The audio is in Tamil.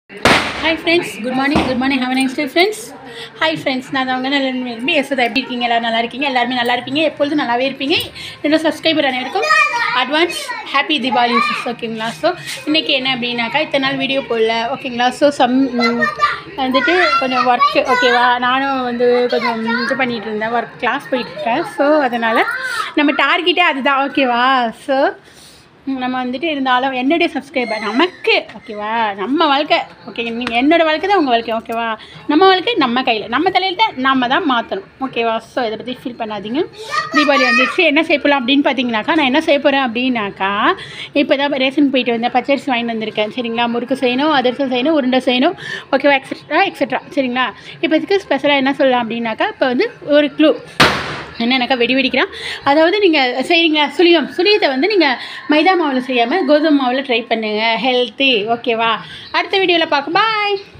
hi friends good morning good morning have nice day friends hi friends நான் அவங்க நல்ல விரும்பி எஸ்எதா எப்படி இருக்கீங்க எல்லோரும் நல்லா இருக்கீங்க எல்லாருமே நல்லா இருப்பீங்க எப்பொழுதும் நல்லாவே இருப்பீங்க என்னோட சப்ஸ்கிரைபர் அனைவருக்கும் அட்வான்ஸ் ஹாப்பி தீபாவளி விஷஸ் ஓகேங்களா ஸோ இன்றைக்கி என்ன அப்படின்னாக்கா இத்தனை நாள் வீடியோ போடல ஓகேங்களா ஸோ சம் வந்துட்டு கொஞ்சம் ஒர்க் ஓகேவா நானும் வந்து கொஞ்சம் இது பண்ணிகிட்டு இருந்தேன் ஒர்க் கிளாஸ் போயிட்டுருக்கேன் ஸோ அதனால் நம்ம டார்கெட்டே அதுதான் ஓகேவா ஸோ நம்ம வந்துட்டு இருந்தாலும் என்னுடைய சப்ஸ்கிரைபர் நமக்கு ஓகேவா நம்ம வாழ்க்கை ஓகே நீங்கள் என்னோட வாழ்க்கை தான் உங்கள் வாழ்க்கை ஓகேவா நம்ம வாழ்க்கை நம்ம கையில் நம்ம தலையில் தான் நம்ம தான் மாற்றணும் ஓகேவா ஸோ இதை பற்றி ஃபீல் பண்ணாதீங்க தீபாவளி வந்துச்சு என்ன செய்ய போகலாம் அப்படின்னு பார்த்தீங்கன்னாக்கா நான் என்ன செய்ய போகிறேன் அப்படின்னாக்கா இப்போ தான் ரேஷன் போயிட்டு வந்தேன் பச்சரிசி வாங்கிட்டு வந்திருக்கேன் சரிங்களா முறுக்கு செய்யணும் அதிரசம் செய்யணும் உருண்டை செய்யணும் ஓகேவா எக்ஸட்ரா எக்ஸட்ரா சரிங்களா இப்போ இதுக்கு ஸ்பெஷலாக என்ன சொல்லலாம் அப்படின்னாக்கா இப்போ வந்து ஒரு க்ளூ என்னன்னாக்கா வெடி வெடிக்கிறான் அதாவது நீங்கள் செய்கிறீங்க சுழியம் சுழியத்தை வந்து நீங்கள் மைதா மாவில் செய்யாமல் கோதுமை மாவில் ட்ரை பண்ணுங்கள் ஹெல்த்தி ஓகேவா அடுத்த வீடியோவில் பார்க்க பாய்